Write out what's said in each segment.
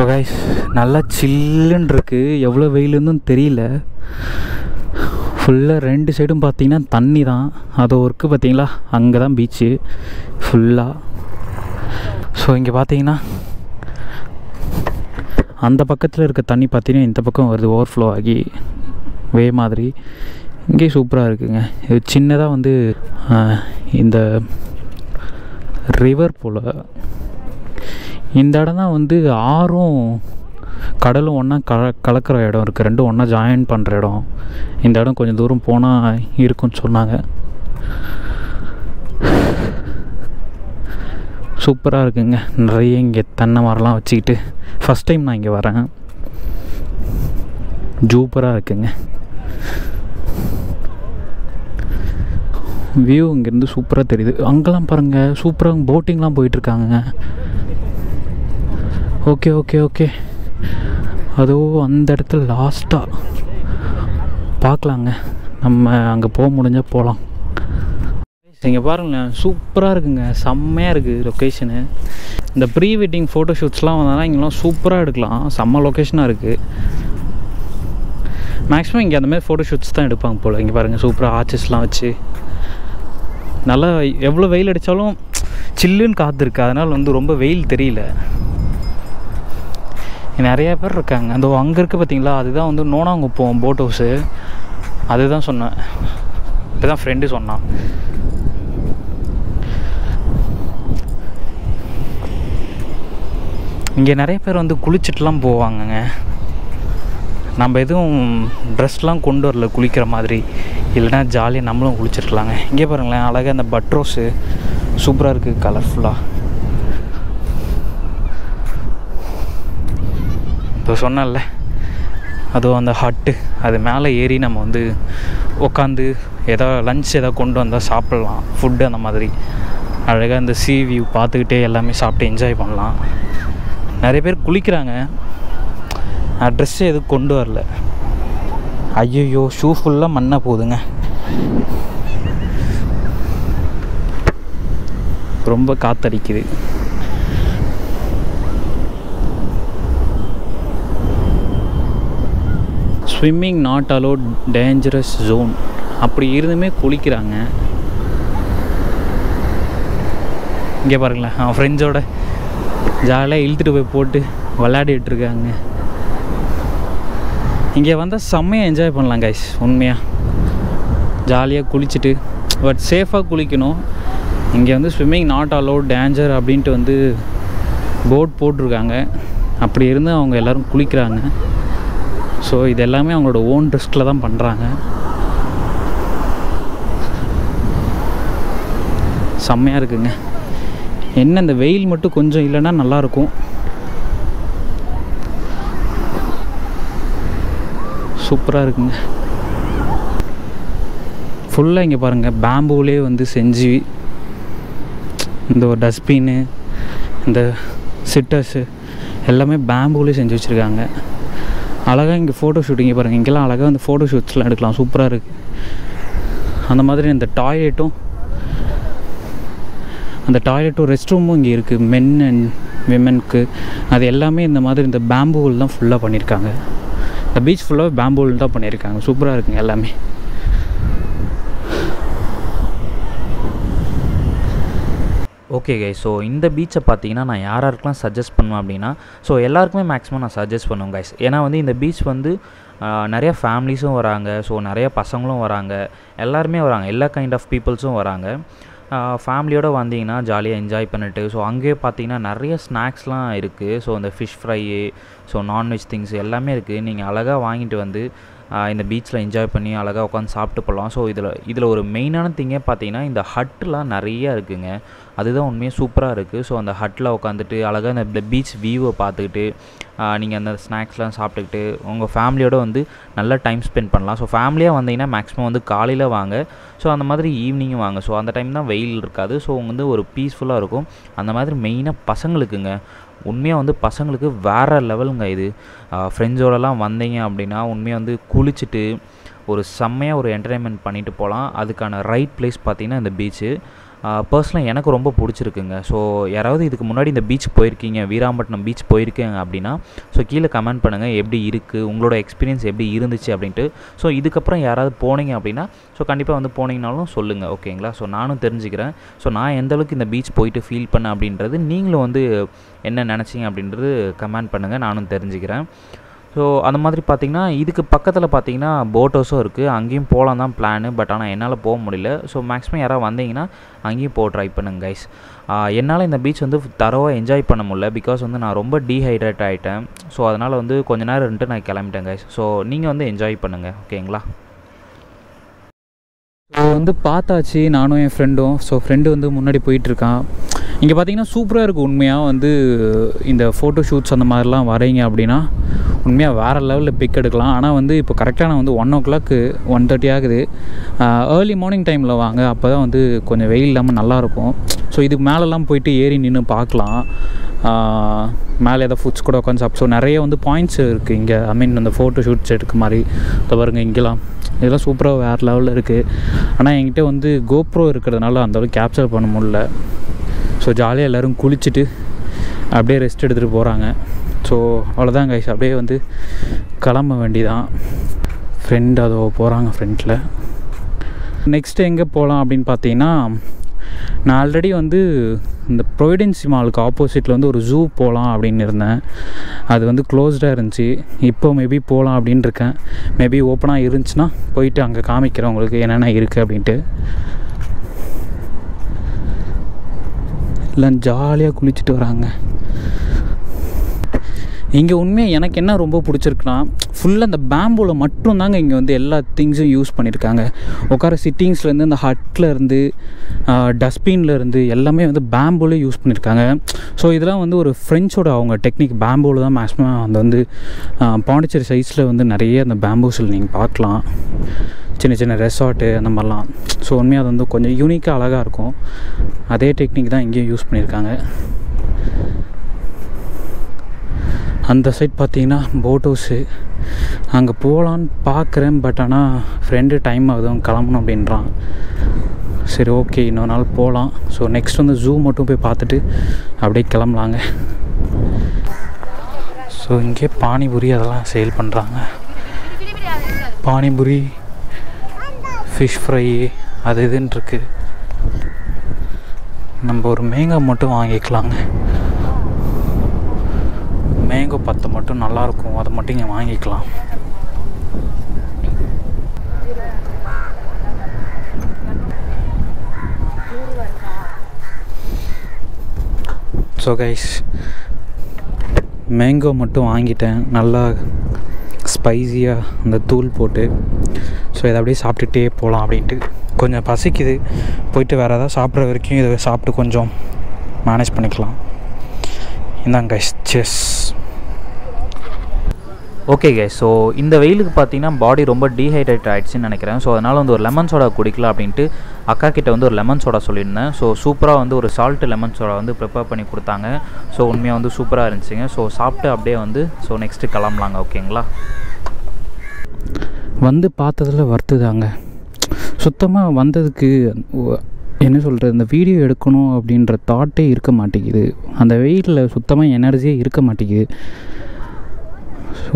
so guys நல்லா சில்லுன்னு இருக்குது எவ்வளோ வெயிலுன்னு தெரியல ஃபுல்லாக ரெண்டு சைடும் பார்த்தீங்கன்னா தண்ணி தான் அது ஒர்க்கு பார்த்தீங்களா அங்கே தான் பீச்சு ஃபுல்லாக ஸோ இங்கே பார்த்தீங்கன்னா அந்த பக்கத்தில் இருக்க தண்ணி பார்த்தீங்கன்னா இந்த பக்கம் வருது ஓவர்ஃப்ளோ ஆகி வே மாதிரி இங்கே சூப்பராக இருக்குங்க இது சின்னதாக வந்து ஆஹ், இந்த ரிவர் போல் இந்த இடம் தான் வந்து ஆறும் கடலும் ஒன்றா கல கலக்கிற இடம் இருக்குது ரெண்டும் ஒன்றா ஜாயின் பண்ணுற இடம் இந்த இடம் கொஞ்சம் தூரம் போனால் இருக்குன்னு சொன்னாங்க சூப்பராக இருக்குங்க நிறைய இங்கே தென்னை மரம்லாம் வச்சுக்கிட்டு ஃபஸ்ட் டைம் நான் இங்கே வரேன் சூப்பராக இருக்குங்க வியூ இங்கேருந்து சூப்பராக தெரியுது அங்கெல்லாம் பாருங்கள் சூப்பராக போட்டிங்லாம் போயிட்டுருக்காங்க ஓகே ஓகே ஓகே அதோ அந்த இடத்துல லாஸ்ட்டாக பார்க்கலாங்க நம்ம அங்கே போக முடிஞ்சால் போகலாம் இங்கே பாருங்களேன் சூப்பராக இருக்குங்க செம்மையாக இருக்குது லொக்கேஷனு இந்த ப்ரீ வெட்டிங் ஃபோட்டோ ஷூட்ஸ்லாம் வந்தால் இங்கெல்லாம் சூப்பராக எடுக்கலாம் செம்ம லொக்கேஷனாக இருக்குது மேக்ஸிமம் இங்கே அந்த மாதிரி ஃபோட்டோ ஷூட்ஸ் தான் எடுப்பாங்க போல் இங்கே பாருங்கள் சூப்பராக ஆர்ச்சஸ்லாம் வச்சு நல்லா எவ்வளோ வெயில் அடித்தாலும் சில்லுன்னு காற்று இருக்குது அதனால் வந்து ரொம்ப வெயில் தெரியல நிறைய பேர் இருக்காங்க அந்த அங்கே இருக்க பார்த்தீங்களா அதுதான் வந்து நோனாங்குப்பம் போட் ஹவுஸு அதுதான் சொன்னேன் இப்போ தான் ஃப்ரெண்டு சொன்னான் இங்கே நிறைய பேர் வந்து குளிச்சுட்டுலாம் போவாங்கங்க நம்ம எதுவும் ட்ரெஸ்லாம் கொண்டு வரல குளிக்கிற மாதிரி இல்லைன்னா ஜாலியாக நம்மளும் குளிச்சிருக்கலாங்க இங்கே பாருங்களேன் அழகாக அந்த பட்ரோஸு சூப்பராக இருக்குது கலர்ஃபுல்லாக இப்போ சொன்னேன்ல அதுவும் அந்த ஹட்டு அது மேலே ஏறி நம்ம வந்து உட்காந்து ஏதோ லஞ்ச் ஏதோ கொண்டு வந்தால் சாப்பிட்லாம் ஃபுட்டு அந்த மாதிரி அழகாக இந்த சீ வியூ பார்த்துக்கிட்டே எல்லாமே சாப்பிட்டு என்ஜாய் பண்ணலாம் நிறைய பேர் குளிக்கிறாங்க நான் ட்ரெஸ்ஸு எதுவும் கொண்டு வரல ஐயோ ஷூ ஃபுல்லாக மண்ணாக போகுதுங்க ரொம்ப காத்தடிக்குது swimming not allowed dangerous zone அப்படி இருந்துமே குளிக்கிறாங்க இங்கே பாருங்களேன் அவன் ஃப்ரெண்ட்ஸோட ஜாலியாக இழுத்துட்டு போய் போட்டு விளையாடிட்டு இருக்காங்க இங்கே வந்தால் செம்மையாக என்ஜாய் பண்ணலாம் கைஸ் உண்மையாக ஜாலியாக குளிச்சுட்டு பட் சேஃபாக குளிக்கணும் இங்கே வந்து ஸ்விம்மிங் நாட் அலோட் டேஞ்சர் அப்படின்ட்டு வந்து போர்ட் போட்டிருக்காங்க அப்படி இருந்து அவங்க எல்லோரும் குளிக்கிறாங்க ஸோ இது எல்லாமே அவங்களோட ஓன் ரிஸ்கில் தான் பண்ணுறாங்க செம்மையாக இருக்குங்க என்ன இந்த வெயில் மட்டும் கொஞ்சம் இல்லைன்னா நல்லாயிருக்கும் சூப்பராக இருக்குங்க ஃபுல்லாக இங்கே பாருங்கள் பேம்பூலே வந்து செஞ்சு இந்த ஒரு டஸ்ட்பின்னு இந்த சிட்டர்ஸு எல்லாமே பேம்பூலே செஞ்சு வச்சுருக்காங்க அழகாக இங்கே ஃபோட்டோ ஷூட்டிங்க பாருங்கள் இங்கெல்லாம் அழகாக அந்த ஃபோட்டோ ஷூட்ஸ்லாம் எடுக்கலாம் சூப்பராக இருக்குது அந்த மாதிரி இந்த டாய்லெட்டும் அந்த டாய்லெட்டும் ரெஸ்ட் ரூமும் இங்கே இருக்குது மென் அண்ட் விமென்க்கு அது எல்லாமே இந்த மாதிரி இந்த பேம்பூவில் தான் ஃபுல்லாக பண்ணியிருக்காங்க இந்த பீச் ஃபுல்லாக பேம்பூவில் தான் பண்ணியிருக்காங்க சூப்பராக இருக்குங்க எல்லாமே ஓகே கை ஸோ இந்த பீச்சை பார்த்தீங்கன்னா நான் யார் யாருக்கெல்லாம் சஜஸ்ட் பண்ணுவேன் அப்படின்னா ஸோ எல்லாருக்குமே மேக்ஸிமம் நான் சஜஸ்ட் பண்ணுவேன் கைஸ் ஏன்னா வந்து இந்த பீச் வந்து ஆஹ், நிறைய ஃபேமிலிஸும் வராங்க ஸோ நிறைய பசங்களும் வராங்க எல்லாருமே வராங்க எல்லா கைண்ட் ஆஃப் பீப்புள்ஸும் வராங்க ஃபேமிலியோடு வந்தீங்கன்னா ஜாலியாக என்ஜாய் பண்ணிட்டு ஸோ அங்கேயே பார்த்தீங்கன்னா நிறைய ஸ்நாக்ஸ்லாம் இருக்குது ஸோ இந்த fish fry so nonveg things எல்லாமே இருக்குது நீங்கள் அழகாக வாங்கிட்டு வந்து ஆஹ், இந்த பீச்சில் என்ஜாய் பண்ணி அழகாக உட்காந்து சாப்பிட்டு போகலாம் ஸோ இதில் இதில் ஒரு மெயினான திங்கே பார்த்தீங்கன்னா இந்த ஹட்டுலாம் நிறைய இருக்குங்க அதுதான் உண்மையாக சூப்பராக இருக்குது ஸோ அந்த ஹட்டில் உட்காந்துட்டு அழகாக இந்த இந்த பீச் வியூவை பார்த்துக்கிட்டு நீங்கள் அந்த ஸ்நாக்ஸ்லாம் சாப்பிட்டுக்கிட்டு உங்கள் ஃபேமிலியோட வந்து நல்லா டைம் ஸ்பெண்ட் பண்ணலாம் ஸோ ஃபேமிலியாக வந்தீங்கன்னா மேக்ஸிமம் வந்து காலையில் வாங்க ஸோ அந்த மாதிரி ஈவினிங்கும் வாங்க ஸோ அந்த டைம் தான் வெயில் இருக்காது ஸோ வந்து ஒரு பீஸ்ஃபுல்லாக இருக்கும் அந்த மாதிரி மெயினாக பசங்களுக்குங்க உண்மையாக வந்து பசங்களுக்கு வேறு லெவலுங்க இது ஃப்ரெண்ட்ஸோடலாம் வந்தீங்க அப்படின்னா உண்மையாக வந்து குளிச்சுட்டு ஒரு செம்மையாக ஒரு என்டர்டைன்மெண்ட் பண்ணிட்டு போகலாம் அதுக்கான ரைட் பிளேஸ் பார்த்தீங்கன்னா இந்த பீச்சு பர்சனலாக எனக்கு ரொம்ப பிடிச்சிருக்குங்க ஸோ யாராவது இதுக்கு முன்னாடி இந்த பீச் போயிருக்கீங்க வீராம்பட்டினம் பீச் போயிருக்கீங்க அப்படின்னா ஸோ கீழே கமெண்ட் பண்ணுங்கள் எப்படி இருக்குது உங்களோட எக்ஸ்பீரியன்ஸ் எப்படி இருந்துச்சு அப்படின்ட்டு ஸோ இதுக்கப்புறம் யாராவது போனீங்க அப்படின்னா ஸோ கண்டிப்பாக வந்து போனீங்கனாலும் சொல்லுங்கள் ஓகேங்களா ஸோ நானும் தெரிஞ்சுக்கிறேன் ஸோ நான் எந்த அளவுக்கு இந்த பீச் போயிட்டு ஃபீல் பண்ணேன் அப்படின்றது நீங்களும் வந்து என்ன நினச்சிங்க அப்படின்றது கமெண்ட் பண்ணுங்கள் நானும் தெரிஞ்சுக்கிறேன் ஸோ அந்த மாதிரி பார்த்தீங்கன்னா இதுக்கு பக்கத்தில் பார்த்தீங்கன்னா போட் ஹவுஸும் இருக்குது அங்கேயும் போகலாம் தான் பிளானு பட் ஆனால் என்னால் போக முடியல ஸோ மேக்ஸிமம் யாராவது வந்தீங்கன்னா அங்கேயும் போக ட்ரை பண்ணுங்க கைஸ் என்னால் இந்த பீச் வந்து தரவாக என்ஜாய் பண்ண முடியல பிகாஸ் வந்து நான் ரொம்ப டீஹைட்ரேட் ஆகிட்டேன் ஸோ அதனால் வந்து கொஞ்ச நேரம் இருந்துட்டு நான் கிளம்பிட்டேன் கைஸ் ஸோ நீங்கள் வந்து என்ஜாய் பண்ணுங்கள் ஓகேங்களா ஸோ வந்து பார்த்தாச்சு நானும் என் ஃப்ரெண்டும் ஸோ ஃப்ரெண்டு வந்து முன்னாடி போயிட்டுருக்கான் இங்கே பார்த்தீங்கன்னா சூப்பராக இருக்குது உண்மையாக வந்து இந்த ஃபோட்டோ ஷூட்ஸ் அந்த மாதிரிலாம் வரீங்க அப்படின்னா உண்மையாக வேறு லெவலில் பிக் எடுக்கலாம் ஆனால் வந்து இப்போ கரெக்டாக நான் வந்து one o'clock one thirty ஆகுது ஏர்லி மார்னிங் டைமில் வாங்க அப்போ தான் வந்து கொஞ்சம் வெயில் இல்லாமல் நல்லாயிருக்கும் ஸோ இதுக்கு மேலெல்லாம் போயிட்டு ஏறி நின்று பார்க்கலாம் மேலே ஏதாவது ஃபுட்ஸ் கூட உட்காந்து சாப்பிட்டு ஸோ நிறைய வந்து பாயிண்ட்ஸ் இருக்குது இங்கே ஐ மீன் அந்த ஃபோட்டோ ஷூட்ஸ் எடுக்க மாதிரி இதை பாருங்க இங்கெல்லாம் இதெல்லாம் சூப்பராக வேறு லெவலில் இருக்குது ஆனால் என்கிட்ட வந்து கோப்ரோ இருக்கிறதுனால அந்தளவுக்கு கேப்சர் பண்ண முடியல ஸோ ஜாலியாக எல்லோரும் குளிச்சுட்டு அப்படியே ரெஸ்ட் எடுத்துகிட்டு போகிறாங்க ஸோ அவ்வளோதான் கைஸ் அப்படியே வந்து கிளம்ப வேண்டிதான் ஃப்ரெண்ட் அதோ போகிறாங்க ஃப்ரெண்டில் நெக்ஸ்ட்டு எங்கே போகலாம் அப்படின்னு பார்த்தீங்கன்னா நான் ஆல்ரெடி வந்து இந்த ப்ரொவிடென்சி மாலுக்கு ஆப்போசிட்டில் வந்து ஒரு ஜூ போகலாம் அப்படின்னு இருந்தேன் அது வந்து க்ளோஸ்டாக இருந்துச்சு இப்போ மேபி போகலாம் அப்படின்னு இருக்கேன் மேபி ஓப்பனாக இருந்துச்சுன்னா போயிட்டு அங்கே காமிக்கிறேன் உங்களுக்கு என்னென்ன இருக்குது அப்படின்ட்டு எல்லாம் ஜாலியாக குளிச்சுட்டு வராங்க இங்கே உண்மையாக எனக்கு என்ன ரொம்ப பிடிச்சிருக்குன்னா ஃபுல்லாக அந்த பேம்பூவில் மட்டும்தாங்க இங்கே வந்து எல்லா திங்ஸும் யூஸ் பண்ணியிருக்காங்க உட்கார சிட்டிங்ஸ்லேருந்து அந்த ஹட்டில் இருந்து டஸ்ட்பின்ல இருந்து எல்லாமே வந்து பேம்பூலே யூஸ் பண்ணியிருக்காங்க ஸோ இதெல்லாம் வந்து ஒரு ஃப்ரெஞ்சோட அவங்க டெக்னிக் பேம்பூவில் தான் மேக்ஸிமம் அந்த வந்து பாண்டிச்சேரி சைஸில் வந்து நிறைய அந்த பேம்பூஸில் நீங்கள் பார்க்கலாம் சின்ன சின்ன ரெசார்ட்டு அந்த மாதிரிலாம் ஸோ உண்மையாக அது வந்து கொஞ்சம் யூனிக்காக அழகாக இருக்கும் அதே டெக்னிக் தான் இங்கேயும் யூஸ் பண்ணியிருக்காங்க அந்த சைட் பார்த்தீங்கன்னா போட் ஹவுஸு அங்கே போகலான்னு பார்க்குறேன் பட் ஆனால் ஃப்ரெண்டு டைம் ஆகுது கிளம்பணும் அப்படின்றான் சரி ஓகே இன்னொரு நாள் போகலாம் ஸோ நெக்ஸ்ட் வந்து ஜூ மட்டும் போய் பார்த்துட்டு அப்படியே கிளம்பலாங்க ஸோ இங்கே பானிபுரி அதெல்லாம் சேல் பண்ணுறாங்க பானிபுரி ஃபிஷ் ஃப்ரை அது இதுன்னு இருக்குது நம்ம ஒரு மேங்காய் மட்டும் வாங்கிக்கலாங்க மேங்கோ பத்து மட்டும் நல்லாயிருக்கும் அதை மட்டும் இங்கே வாங்கிக்கலாம் ஸோ கைஸ் மேங்கோ மட்டும் வாங்கிட்டேன் நல்லா ஸ்பைஸியாக அந்த தூள் போட்டு ஸோ இதை அப்படியே சாப்பிட்டுட்டே போகலாம் அப்படின்ட்டு கொஞ்சம் பசிக்குது போயிட்டு வேறு ஏதாவது சாப்பிட்ற வரைக்கும் இதை சாப்பிட்டு கொஞ்சம் மேனேஜ் பண்ணிக்கலாம் இந்தாங்க கைஸ் செஸ் ஓகே கே ஸோ இந்த வெயிலுக்கு பார்த்தீங்கன்னா பாடி ரொம்ப டீஹைட்ரேட் ஆகிடுச்சின்னு நினைக்கிறேன் ஸோ அதனால் வந்து ஒரு லெமன் சோடா குடிக்கலாம் அப்படின்ட்டு அக்கா கிட்ட வந்து ஒரு லெமன் சோடா சொல்லியிருந்தேன் ஸோ சூப்பராக வந்து ஒரு சால்ட்டு லெமன் சோடா வந்து ப்ரிப்பேர் பண்ணி கொடுத்தாங்க ஸோ உண்மையாக வந்து சூப்பராக இருந்துச்சுங்க ஸோ சாப்பிட்டு அப்படியே வந்து ஸோ நெக்ஸ்ட்டு கிளம்பலாங்க ஓகேங்களா வந்து பார்த்ததில் வருத்துதாங்க சுத்தமாக வந்ததுக்கு ஒ- என்ன சொல்கிறது இந்த வீடியோ எடுக்கணும் அப்படின்ற தாட்டே இருக்க மாட்டேங்குது அந்த வெயிலில் சுத்தமாக எனர்ஜியே இருக்க மாட்டேங்குது ஸோ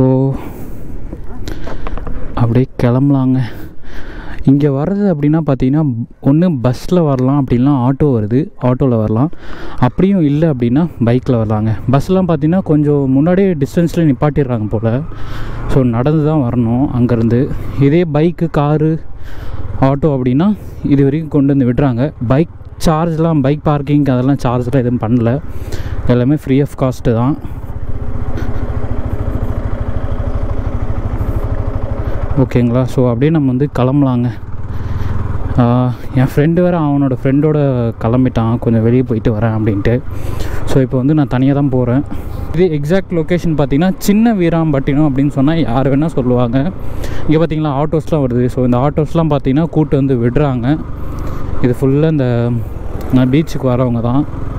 அப்படியே கிளம்பலாங்க இங்கே வர்றது அப்படின்னா பார்த்தீங்கன்னா ஒன்று பஸ்ஸில் வரலாம் அப்படின்னா ஆட்டோ வருது ஆட்டோவில் வரலாம் அப்படியும் இல்லை அப்படின்னா பைக்கில் வரலாங்க பஸ்லாம் பார்த்தீங்கன்னா கொஞ்சம் முன்னாடியே டிஸ்டன்ஸில் நிப்பாட்டிடுறாங்க போல் ஸோ நடந்து தான் வரணும் அங்கேருந்து இதே பைக்கு காரு ஆட்டோ அப்படின்னா இது வரைக்கும் கொண்டு வந்து விடுறாங்க பைக் சார்ஜ்லாம் பைக் பார்க்கிங் அதெல்லாம் சார்ஜ்லாம் எதுவும் பண்ணல எல்லாமே ஃப்ரீ ஆஃப் காஸ்ட்டு தான் ஓகேங்களா ஸோ அப்படியே நம்ம வந்து கிளம்பலாங்க ஆஹ் என் ஃப்ரெண்டு வேறு அவனோட ஃப்ரெண்டோட கிளம்பிட்டான் கொஞ்சம் வெளியே போயிட்டு வரேன் அப்படின்ட்டு ஸோ இப்போ வந்து நான் தனியாக தான் போகிறேன் இது எக்ஸாக்ட் லொக்கேஷன் பார்த்தீங்கன்னா சின்ன வீராம்பட்டினம் அப்படின்னு சொன்னால் யார் வேணால் சொல்லுவாங்க இங்கே பார்த்தீங்களா ஆட்டோஸ்லாம் வருது ஸோ இந்த ஆட்டோஸ்லாம் பார்த்தீங்கன்னா கூட்டு வந்து விடுறாங்க இது ஃபுல்லாக இந்த நான் பீச்சுக்கு வரவங்க தான்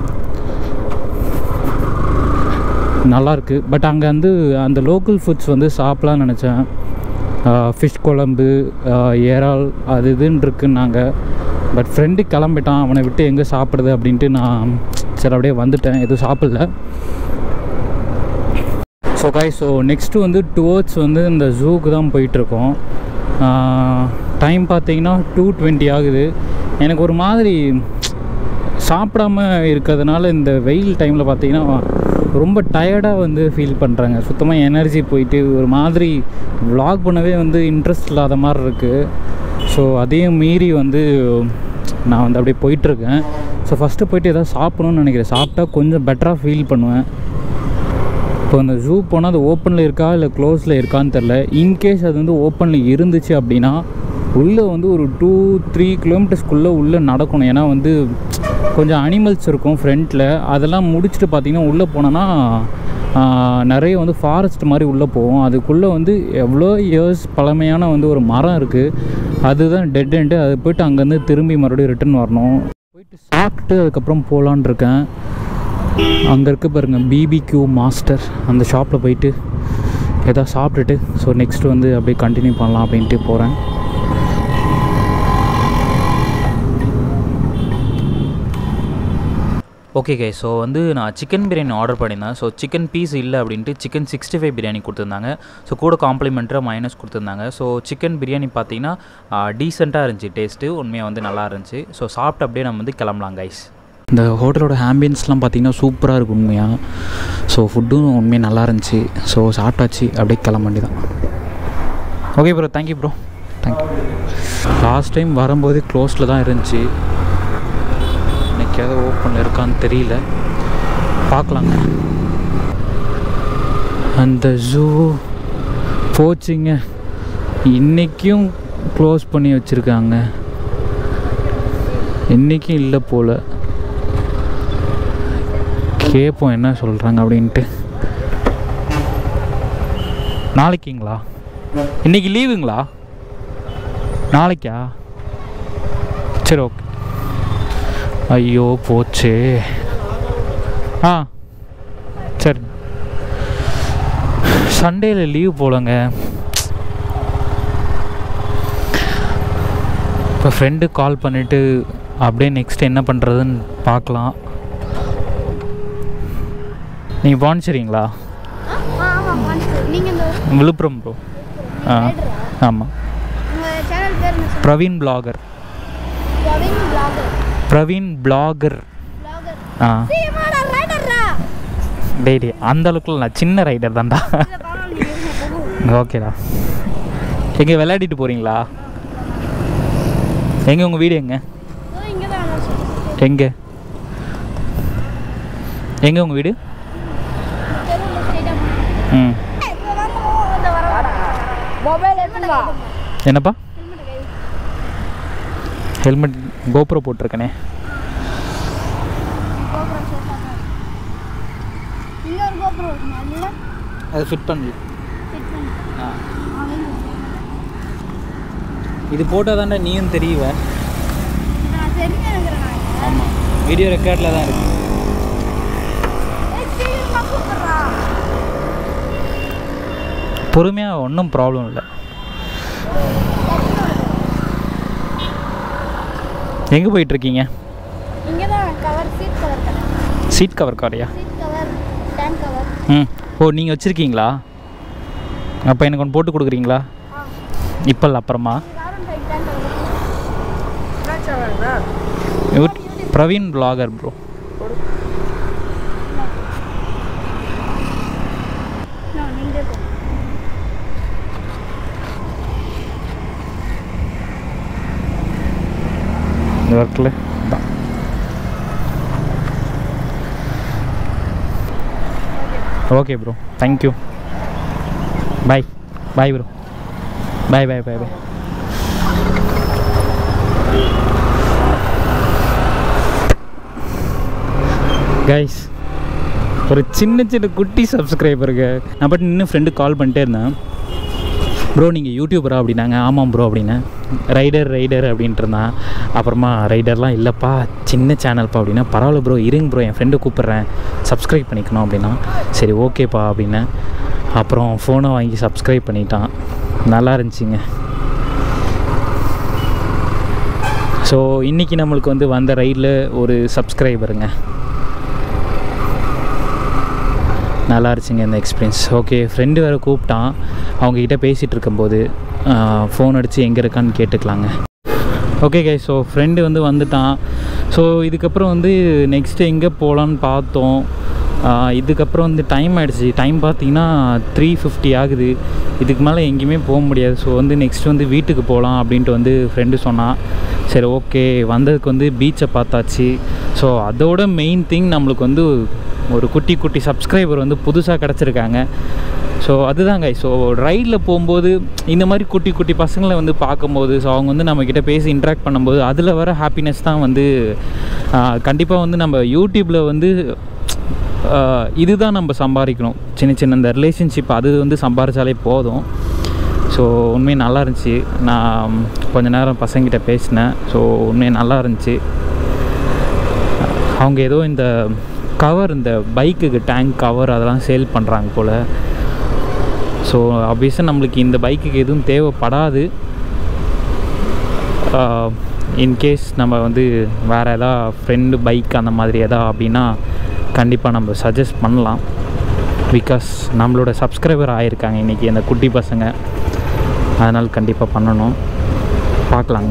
நல்லாயிருக்கு பட் அங்கே வந்து அந்த லோக்கல் ஃபுட்ஸ் வந்து சாப்பிட்லான்னு நினச்சேன் ஃபிஷ் குழம்பு ஆஹ் இறால் அது இதுன்னு இருக்குன்னாங்க பட் ஃப்ரெண்டு கிளம்பிட்டான் அவனை விட்டு எங்கே சாப்பிடுது அப்படின்ட்டு நான் சரி அப்படியே வந்துட்டேன் எதுவும் சாப்பிடல ஸோ காய் ஸோ நெக்ஸ்ட்டு வந்து டுவர்ட்ஸ் வந்து இந்த ஜூக்கு தான் போயிட்டுருக்கோம் டைம் பார்த்தீங்கன்னா டூ டுவெண்ட்டி ஆகுது எனக்கு ஒரு மாதிரி சாப்பிடாம இருக்கிறதுனால இந்த வெயில் டைமில் பார்த்தீங்கன்னா ரொம்ப டயர்டாக வந்து ஃபீல் பண்ணுறாங்க சுத்தமாக எனர்ஜி போயிட்டு ஒரு மாதிரி vlog பண்ணவே வந்து இன்ட்ரெஸ்ட் இல்லாத மாதிரி இருக்குது ஸோ அதையும் மீறி வந்து நான் வந்து அப்படியே போயிட்டுருக்கேன் ஸோ ஃபஸ்ட்டு போயிட்டு எதாவது சாப்பிடணும்னு நினைக்கிறேன் சாப்பிட்டா கொஞ்சம் பெட்டராக ஃபீல் பண்ணுவேன் இப்போ அந்த ஜூ போனால் அது ஓப்பனில் இருக்கா இல்லை க்ளோஸில் இருக்கான்னு தெரில இன்கேஸ் அது வந்து ஓப்பனில் இருந்துச்சு அப்படின்னா உள்ளே வந்து ஒரு டூ த்ரீ கிலோமீட்டர்ஸ்க்குள்ளே உள்ளே நடக்கணும் ஏன்னா வந்து கொஞ்சம் அனிமல்ஸ் இருக்கும் ஃப்ரண்ட்டில் அதெல்லாம் முடிச்சுட்டு பார்த்தீங்கன்னா உள்ளே போனோன்னா ஆஹ், நிறைய வந்து ஃபாரஸ்ட் மாதிரி உள்ளே போகும் அதுக்குள்ளே வந்து எவ்வளோ இயர்ஸ் பழமையான வந்து ஒரு மரம் இருக்குது அதுதான் டெட் எண்டு அது போயிட்டு அங்கேருந்து திரும்பி மறுபடியும் ரிட்டர்ன் வரணும் போயிட்டு சாப்பிட்டு அதுக்கப்புறம் போகலான் இருக்கேன் அங்கே இருக்க பாருங்க பிபிக்யூ மாஸ்டர் அந்த ஷாப்பில் போயிட்டு எதாவது சாப்பிட்டுட்டு ஸோ நெக்ஸ்ட் வந்து அப்படியே கண்டினியூ பண்ணலாம் அப்படின்ட்டு போகிறேன் ஓகே கை ஸோ வந்து நான் சிக்கன் பிரியாணி ஆர்டர் பண்ணியிருந்தேன் ஸோ சிக்கன் பீஸ் இல்லை அப்படின்ட்டு சிக்கன் சிக்ஸ்டி ஃபைவ் பிரியாணி கொடுத்துருந்தாங்க ஸோ கூட காம்ப்ளிமெண்ட்டாக மைனஸ் கொடுத்துருந்தாங்க ஸோ சிக்கன் பிரியாணி பார்த்தீங்கன்னா டீசெண்டாக இருந்துச்சு டேஸ்ட்டு உண்மையாக வந்து நல்லா இருந்துச்சு ஸோ சாப்பிட்டு அப்படியே நம்ம வந்து கிளம்பலாம் கைஸ் இந்த ஹோட்டலோட ஆம்பியன்ஸ்லாம் பார்த்தீங்கன்னா சூப்பராக இருக்கும் உண்மையாக ஸோ ஃபுட்டும் உண்மையாக நல்லா இருந்துச்சு ஸோ சாப்பிட்டாச்சு அப்படியே கிளம்ப வேண்டியதான் okay bro thank you bro thank you last time வரும்போது க்ளோஸில் தான் இருந்துச்சு இன்னைக்காவது ஓப்பனில் இருக்கான்னு தெரியல பார்க்கலாங்க அந்த ஜூ போச்சுங்க இன்றைக்கும் க்ளோஸ் பண்ணி வச்சுருக்காங்க இன்றைக்கும் இல்லை போல் கேட்போம் என்ன சொல்கிறாங்க அப்படின்ட்டு நாளைக்குங்களா இன்னைக்கு லீவுங்களா நாளைக்கா சரி ஓகே ஐயோ போச்சே ஆ சரி சண்டேல லீவ் போலங்க இப்போ ஃப்ரெண்டு கால் பண்ணிவிட்டு அப்படியே நெக்ஸ்ட் என்ன பண்ணுறதுன்னு பார்க்கலாம் நீங்கள் பாண்டிச்சேரிங்களா ஆமாம் பாண்டிச்சேரி நீங்கள் இந்த விழுப்புரம் ப்ரோ ஆ ஆமாம் உங்கள் சேனல் பேர் என்ன Praveen blogger Praveen blogger Praveen blogger blogger ஆ சீமாடா ரைடர்ரா டேய் டேய் அந்த அளவுக்குலாம் நான் சின்ன ரைடர் தான்டா இல்லை பரவாயில்ல ஓகேடா எங்கே விளையாடிட்டு போகிறீங்களா எங்கே உங்கள் வீடு எங்கே இங்கே தான் எங்கே எங்கே உங்கள் வீடு தெருவில் ஸ்ட்ரைட்டாக ம் மொபைல் எடுத்துட்டு வா என்னப்பா ஹெல்மெட் கோப்ரோ போட்டிருக்கனே இங்கே ஒரு கோபுரம் இருக்குங்க அதில் அது ஃபிட் பண்ணல ஃபிட் பண்ணி ஆ அவங்க இது போட்டால் தாண்டா நீயும் தெரியவ நான் தெரிஞ்சு நினைக்கிறேன் நான் ஆமாம் வீடியோ ரெக்கார்டில் தான் இருக்கு ஏய், சீக்கிரமா கூப்பிடுறா பொறுமையாக ஒன்றும் ப்ராப்ளம் இல்லை எங்கே போயிட்டுருக்கீங்க இங்கே தான் கவர் சீட் கவர் கடை சீட் கவர் காரையா சீட் கவர் டேங்க் கவர் ம் ஓ நீங்கள் வச்சுருக்கீங்களா அப்போ எனக்கு ஒன்று போட்டு கொடுக்குறீங்களா ஆ இப்போ இல்லை அப்புறமா யாரும் டைப் டேங்க் கவர் இவர் பிரவீன் பிளாகர் ப்ரோ நான் நின்று இந்த ஒர்க்கில் தான் okay bro thank you bye bye bro bye bye bye bye guys ஒரு சின்ன சின்ன குட்டி சப்ஸ்கிரைபருங்க நான் பட் இன்னும் ஃப்ரெண்டு கால் பண்ணிட்டே இருந்தேன் ப்ரோ நீங்கள் யூடியூபரா அப்படின்னாங்க ஆமாம் ப்ரோ அப்படின்னேன் ரைடர் ரைடர் அப்படின்ட்டு இருந்தான் அப்புறமா ரைடர்லாம் இல்லைப்பா சின்ன சேனல்ப்பா அப்படின்னா பரவாயில்ல ப்ரோ இருங்க ப்ரோ என் ஃப்ரெண்டு கூப்பிட்றேன் சப்ஸ்கிரைப் பண்ணிக்கணும் அப்படின்னா சரி ஓகேப்பா அப்படின்னேன் அப்புறம் ஃபோனை வாங்கி சப்ஸ்கிரைப் பண்ணிட்டான் நல்லா இருந்துச்சுங்க ஸோ இன்றைக்கி நம்மளுக்கு வந்து வந்த ரைடில் ஒரு சப்ஸ்கிரைபருங்க நல்லா இருந்துச்சுங்க இந்த எக்ஸ்பீரியன்ஸ் ஓகே ஃப்ரெண்டு வேறு கூப்பிட்டான் அவங்கக்கிட்ட பேசிகிட்டு இருக்கும்போது ஃபோன் அடித்து எங்கே இருக்கான்னு கேட்டுக்கலாங்க ஓகே கை ஸோ ஃப்ரெண்டு வந்து வந்துட்டான் ஸோ இதுக்கப்புறம் வந்து நெக்ஸ்ட்டு எங்கே போகலான்னு பார்த்தோம் ஆஹ் இதுக்கப்புறம் வந்து டைம் ஆகிடுச்சு டைம் பார்த்தீங்கன்னா த்ரீ ஃபிஃப்டி ஆகுது இதுக்கு மேலே எங்கேயுமே போக முடியாது ஸோ வந்து நெக்ஸ்ட் வந்து வீட்டுக்கு போகலாம் அப்படின்ட்டு வந்து ஃப்ரெண்டு சொன்னான் சரி ஓகே வந்ததுக்கு வந்து பீச்சை பார்த்தாச்சு ஸோ அதோட மெயின் திங் நம்மளுக்கு வந்து ஒரு குட்டி குட்டி சப்ஸ்கிரைபர் வந்து புதுசாக கிடச்சிருக்காங்க ஸோ அதுதாங்க ஸோ ரைடில் போகும்போது இந்த மாதிரி குட்டி குட்டி பசங்களை வந்து பார்க்கும்போது ஸோ அவங்க வந்து நம்மக்கிட்ட பேசி இன்ட்ராக்ட் பண்ணும்போது அதில் வர ஹாப்பினஸ் தான் வந்து கண்டிப்பாக வந்து நம்ம யூடியூப்பில் வந்து ஆஹ் இதுதான் நம்ம சம்பாதிக்கணும் சின்ன சின்ன இந்த ரிலேஷன்ஷிப் அது வந்து சம்பாரிச்சாலே போதும் ஸோ உண்மையாக நல்லா இருந்துச்சு நான் கொஞ்ச நேரம் பசங்கிட்ட பேசினேன் ஸோ உண்மையாக நல்லா இருந்துச்சு அவங்க ஏதோ இந்த கவர் இந்த பைக்குக்கு டேங்க் கவர் அதெல்லாம் சேல் பண்ணுறாங்க போல் ஸோ ஆப்வியஸாக நம்மளுக்கு இந்த பைக்குக்கு எதுவும் தேவைப்படாது இன்கேஸ் நம்ம வந்து வேறு எதா ஃப்ரெண்டு பைக் அந்த மாதிரி எதா அப்படின்னா கண்டிப்பாக நம்ம சஜஸ்ட் பண்ணலாம் பிகாஸ் நம்மளோட சப்ஸ்கிரைபர் ஆகியிருக்காங்க இன்றைக்கி அந்த குட்டி பசங்க அதனால் கண்டிப்பாக பண்ணணும் பார்க்கலாங்க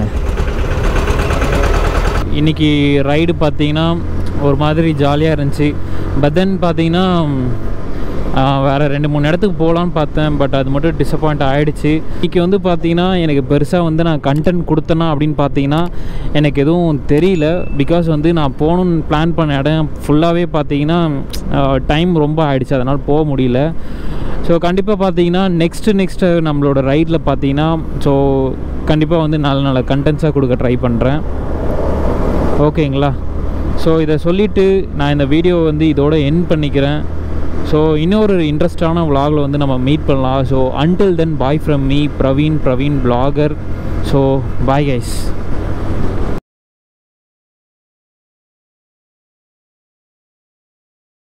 இன்றைக்கி ரைடு பார்த்தீங்கன்னா ஒரு மாதிரி ஜாலியாக இருந்துச்சு பட் தென் பார்த்தீங்கன்னா வேறு ரெண்டு மூணு இடத்துக்கு போகலான்னு பார்த்தேன் பட் அது மட்டும் டிசப்பாயிண்ட் ஆகிடுச்சு இன்றைக்கி வந்து பார்த்தீங்கன்னா எனக்கு பெருசாக வந்து நான் கண்டென்ட் கொடுத்தேனா அப்படின்னு பார்த்தீங்கன்னா எனக்கு எதுவும் தெரியல பிகாஸ் வந்து நான் போகணுன்னு பிளான் பண்ண இடம் ஃபுல்லாகவே பார்த்தீங்கன்னா டைம் ரொம்ப ஆயிடுச்சு அதனால் போக முடியல ஸோ கண்டிப்பாக பார்த்தீங்கன்னா நெக்ஸ்ட்டு நெக்ஸ்ட்டு நம்மளோட ரைடில் பார்த்தீங்கன்னா ஸோ கண்டிப்பாக வந்து நல்ல நல்ல கண்டென்ட்ஸாக கொடுக்க ட்ரை பண்ணுறேன் ஓகேங்களா ஸோ இதை சொல்லிவிட்டு நான் இந்த வீடியோ வந்து இதோட என் பண்ணிக்கிறேன் ஸோ இன்னொரு இன்ட்ரெஸ்டான vlogல வந்து நம்ம மீட் பண்ணலாம் so until then bye from me Praveen Praveen blogger so bye guys